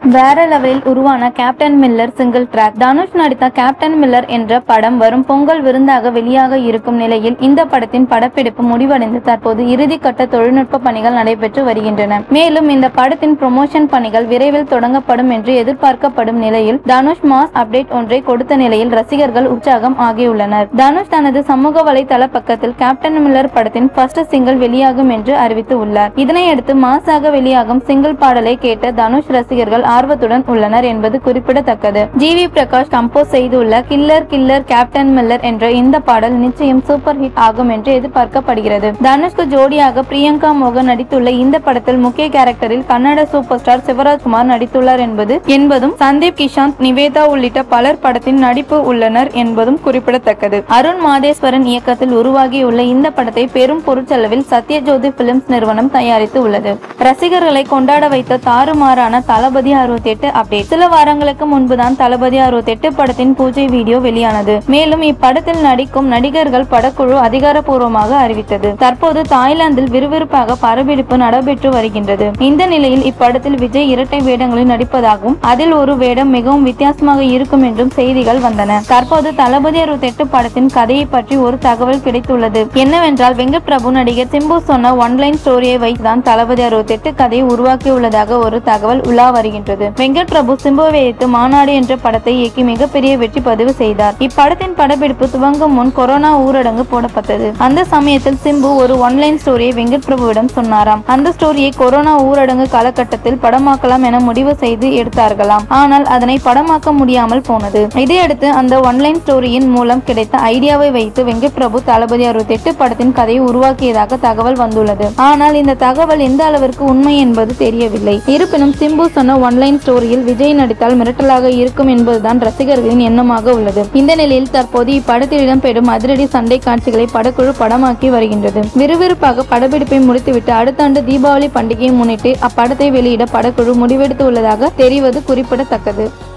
வேற லெவலில் உருவான captain Miller single track Dhanush நடித்த கேப்டன் மில்லர் என்ற படம் வரும் பொங்கல் விருந்தாக வெளியாக இருக்கும் நிலையில் இந்த படத்தின் படப்பிடிப்பு முடிவடைந்து தற்போது இறுதிக்கட்ட தொழில்நுட்ப பணிகள் நடைபெற்று வருகின்றன மேலும் இந்த படத்தின் ப்ரொமோஷன் பணிகள் விரைவில் தொடங்கப்படும் என்று எதிர்பார்க்கப்படும் நிலையில் தனுஷ் மாஸ் அப்டேட் ஒன்றை கொடுத்த நிலையில் ரசிகர்கள் உற்சாகம் ஆகியுள்ளனர் தனுஷ் தனது சமூக வலைதள பக்கத்தில் கேப்டன் மில்லர் படத்தின் ஃபர்ஸ்ட் சிங்கிள் வெளியாகும் என்று அறிவித்து உள்ளார் இதனையடுத்து மாஸாக வெளியாகும் சிங்கிள் பாடலை கேட்ட தனுஷ் ரசிகர்கள் ஆர்வத்துடன் உள்ளனர் என்பது குறிப்பிடத்தக்கது ஜி வி பிரகாஷ் கம்போஸ் செய்துள்ள கில்லர் கில்லர் கேப்டன் மில்லர் என்ற இந்த பாடல் நிச்சயம் சூப்பர் ஹிட் ஆகும் என்று எதிர்பார்க்கப்படுகிறது தனுஷ்க்கு ஜோடியாக பிரியங்கா மோகன் நடித்துள்ள இந்த படத்தில் முக்கிய கேரக்டரில் கன்னட சூப்பர் ஸ்டார் சிவராஜ்குமார் நடித்துள்ளார் என்பது என்பதும் சந்தீப் கிஷாந்த் நிவேதா உள்ளிட்ட பலர் படத்தின் நடிப்பு உள்ளனர் என்பதும் குறிப்பிடத்தக்கது அருண் மாதேஸ்வரன் இயக்கத்தில் உருவாகியுள்ள இந்த படத்தை பெரும் பொருட்செலவில் சத்யஜோதி பிலிம்ஸ் நிறுவனம் தயாரித்து உள்ளது ரசிகர்களை கொண்டாட வைத்த தாறுமாறான தளபதி அறுபத்தி எட்டு அப்டேட் சில வாரங்களுக்கு முன்புதான் தளபதி அறுபத்தி எட்டு படத்தின் பூஜை வீடியோ வெளியானது மேலும் இப்படத்தில் நடிக்கும் நடிகர்கள் படக்குழு அதிகாரப்பூர்வமாக அறிவித்தது தற்போது தாய்லாந்தில் விறுவிறுப்பாக படப்பிடிப்பு நடைபெற்று வருகின்றது இந்த நிலையில் இப்படத்தில் விஜய் இரட்டை வேடங்களில் நடிப்பதாகவும் அதில் ஒரு வேடம் மிகவும் வித்தியாசமாக இருக்கும் என்றும் செய்திகள் வந்தன தற்போது தளபதி அறுபத்தி எட்டு படத்தின் கதையை பற்றி ஒரு தகவல் கிடைத்துள்ளது என்னவென்றால் வெங்கட் பிரபு நடிகர் சிம்பு சொன்ன ஒன்லைன் ஸ்டோரியை வைத்துதான் தளபதி அறுபத்தி எட்டு கதையை உருவாக்கியுள்ளதாக ஒரு தகவல் உலா வருகின்றது வெங்கட் பிரபு சிம்புவை வைத்து மாநாடு என்ற படத்தை இயக்கி மிகப்பெரிய வெற்றி பதிவு செய்தார் இப்படத்தின் படப்பிடிப்பு துவங்கும் முன் கொரோனா ஊரடங்கு போடப்பட்டது அந்த சமயத்தில் சிம்பு ஒரு ஒன்லைன் ஸ்டோரியை வெங்கட் பிரபுவிடம் சொன்னாராம் அந்த ஸ்டோரியை கொரோனா ஊரடங்கு காலகட்டத்தில் படமாக்கலாம் என முடிவு செய்து எடுத்தார்களாம் ஆனால் அதனை படமாக்க முடியாமல் போனது இதையடுத்து அந்த ஒன்லைன் ஸ்டோரியின் மூலம் கிடைத்த ஐடியாவை வைத்து வெங்கட் பிரபு தளபதி அறுபத்தி எட்டு படத்தின் கதையை உருவாக்கியதாக தகவல் வந்துள்ளது ஆனால் இந்த தகவல் எந்த அளவிற்கு உண்மை என்பது தெரியவில்லை இருப்பினும் சிம்பு சொன்ன ஒன்லைன் ஸ்டோரியில் விஜய் நடித்தால் மிரட்டலாக இருக்கும் என்பதுதான் ரசிகர்களின் எண்ணமாக உள்ளது இந்த நிலையில் தற்போது இப்படத்தில் இடம்பெறும் அதிரடி சண்டை காட்சிகளை படக்குழு படமாக்கி வருகின்றது விறுவிறுப்பாக படப்பிடிப்பை முடித்துவிட்டு அடுத்த ஆண்டு தீபாவளி பண்டிகையை முன்னிட்டு அப்படத்தை வெளியிட படக்குழு முடிவெடுத்து உள்ளதாக தெரிவது குறிப்பிடத்தக்கது